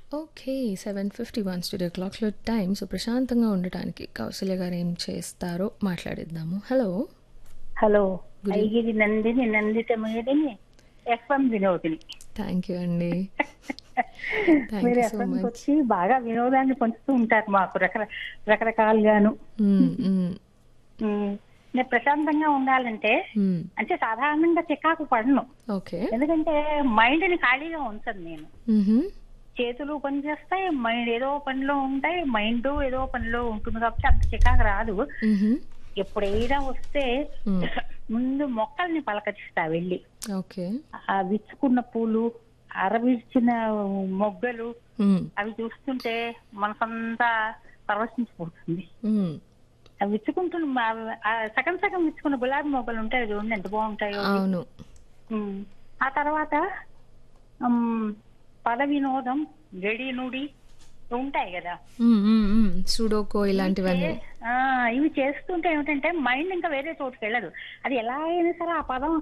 Okay seven fifty one studio క్లాక్లో time so ప్రశాంతంగా ఉండటానికి కౌశల్య గారు ఏం చేస్తారో మాట్లాడిద్దాము hello hello Aigiri Nandini Nanditha Medini FM Vinodini thank you అండి థ్యాంక్ మీరు యూ సో ఎఫ్ఎం మచ్ వచ్చి బాగా వినోదాన్ని పంచుతూ ఉంటారు మాకు రకర రకరకాలుగాను ఉమ్, నేను ప్రశాంతంగా ఉండాలంటే అంటే సాధారణంగా చికాకు పడను ఓకే ఎందుకంటే మైండ్ ని ఖాళీగా ఉంచను నేను చేతులు పని చేస్తాయి మైండ్ ఏదో పనిలో ఉంటాయి మైండ్ ఏదో పనిలో ఉంటుంది కాబట్టి అంత చికాకు రాదు ఎప్పుడైనా వస్తే ముందు మొక్కల్ని పలకరిస్తా వెళ్ళి ఓకే ఆ విచ్చుకున్న పూలు అరవిచ్చిన మొగ్గలు అవి చూస్తుంటే మనసంతా పరవశించిపోతుంది అవి విచ్చుకుంటున్న మా- ఆ సగం సగం విచ్చుకున్న గులాబీ మొగ్గలు ఉంటాయి చూడండి ఎంత బాగుంటాయో అవి. అవును ఉమ్. ఆ తర్వాత ఉమ్, పద వినోదం గడి నుడి ఉంటాయి కదా సుడోకో ఇలాంటివన్నీ ఆ, ఇవి చేస్తుంటే ఏమిటంటే మైండ్ ఇంకా వేరే చోటుకి వెళ్ళదు అది ఎలా అయినా సరే ఆ పదం